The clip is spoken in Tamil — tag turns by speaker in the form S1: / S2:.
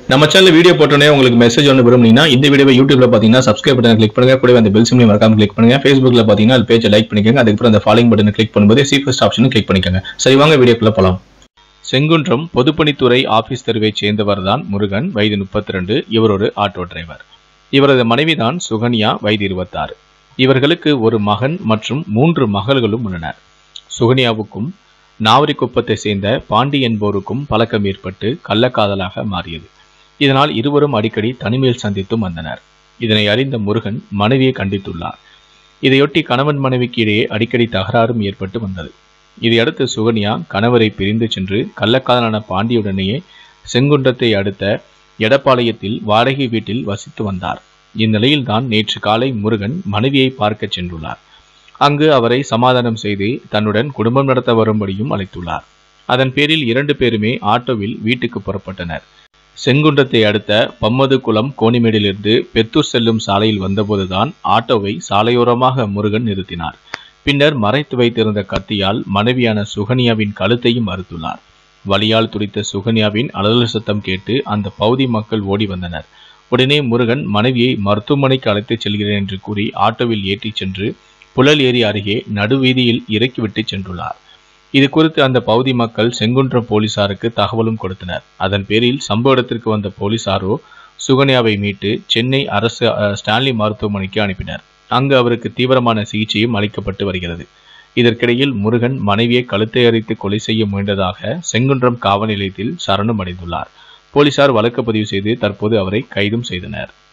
S1: நம்ம சேனல் வீடியோ போட்டோன்னே உங்களுக்கு மெசேஜ் ஒன்று விரும்புனீங்கன்னா இந்த வீடியோவை யூடியூப்ல பார்த்தீங்கன்னா சப்ஸ்கிரைப் பட்டன் கிளிக் பண்ணுங்க கூடவே அந்த பெல் சிம்லையும் மறக்காம கிளிக் பண்ணுங்க ஃபேஸ்புக்ல பார்த்தீங்கன்னா அது பேஜை லைக் பண்ணிக்கோங்க அதுக்கப்புறம் அந்த ஃபாலோயிங் பட்டனை கிளிக் பண்ணும்போது சீஃபஸ்ட் ஆப்ஷனும் கிளிக் பண்ணிக்கோங்க சரி வாங்க வீடியோக்குள்ள போலாம் செங்குன்றம் பொதுப்பணித்துறை ஆபீஸ் தெருவைச் சேர்ந்தவர் தான் முருகன் வயது முப்பத்தி ரெண்டு இவர் ஒரு ஆட்டோ டிரைவர் இவரது மனைவிதான் சுகன்யா வயது இருபத்தாறு இவர்களுக்கு ஒரு மகன் மற்றும் மூன்று மகள்களும் உள்ளனர் சுகன்யாவுக்கும் நாவரிக்குப்பத்தை சேர்ந்த பாண்டி என்போருக்கும் பழக்கம் ஏற்பட்டு கள்ளக்காதலாக மாறியது இதனால் இருவரும் அடிக்கடி தனிமையில் சந்தித்தும் வந்தனர் இதனை அறிந்த முருகன் மனைவியை கண்டித்துள்ளார் இதையொட்டி கணவன் மனைவிக்கு இடையே அடிக்கடி தகராறும் ஏற்பட்டு வந்தது இதையடுத்து சுகன்யா கணவரை பிரிந்து சென்று கள்ளக்காதலான பாண்டியுடனேயே செங்குன்றத்தை அடுத்த எடப்பாளையத்தில் வாடகை வீட்டில் வசித்து வந்தார் இந்நிலையில்தான் நேற்று காலை முருகன் மனைவியை பார்க்கச் சென்றுள்ளார் அங்கு அவரை சமாதானம் செய்து தன்னுடன் குடும்பம் நடத்த வரும்படியும் அழைத்துள்ளார் அதன் பேரில் இரண்டு பேருமே ஆட்டோவில் வீட்டுக்கு புறப்பட்டனர் செங்குன்றத்தை அடுத்த பம்மதுகுளம் கோணிமேடிலிருந்து பெத்தூர் செல்லும் சாலையில் வந்தபோதுதான் ஆட்டோவை சாலையோரமாக முருகன் நிறுத்தினார் பின்னர் மறைத்து வைத்திருந்த கத்தியால் மனைவியான சுகன்யாவின் கழுத்தையும் அறுத்துள்ளார் வலியால் துடித்த சுகன்யாவின் அலறல் சத்தம் கேட்டு அந்த பகுதி மக்கள் ஓடி வந்தனர் உடனே முருகன் மனைவியை மருத்துவமனைக்கு அழைத்துச் செல்கிறேன் என்று கூறி ஆட்டோவில் ஏற்றிச் சென்று புழல் ஏரி அருகே நடுவீதியில் இறக்கிவிட்டு சென்றுள்ளார் இது குறித்து அந்த பகுதி மக்கள் செங்குன்றம் போலீசாருக்கு தகவலும் கொடுத்தனர் அதன் பேரில் சம்பவ இடத்திற்கு வந்த போலீசாரோ சுகன்யாவை மீட்டு சென்னை அரசு அஹ், ஸ்டான்லி மருத்துவமனைக்கு அனுப்பினர் அங்கு அவருக்கு தீவிரமான சிகிச்சையும் அளிக்கப்பட்டு வருகிறது இதற்கிடையில் முருகன் மனைவியை கழுத்தை அரித்து கொலை செய்ய முயன்றதாக செங்குன்றம் காவல் நிலையத்தில் சரணம் அடைந்துள்ளார் போலீசார் வழக்கு பதிவு செய்து தற்போது அவரை கைதும் செய்தனர்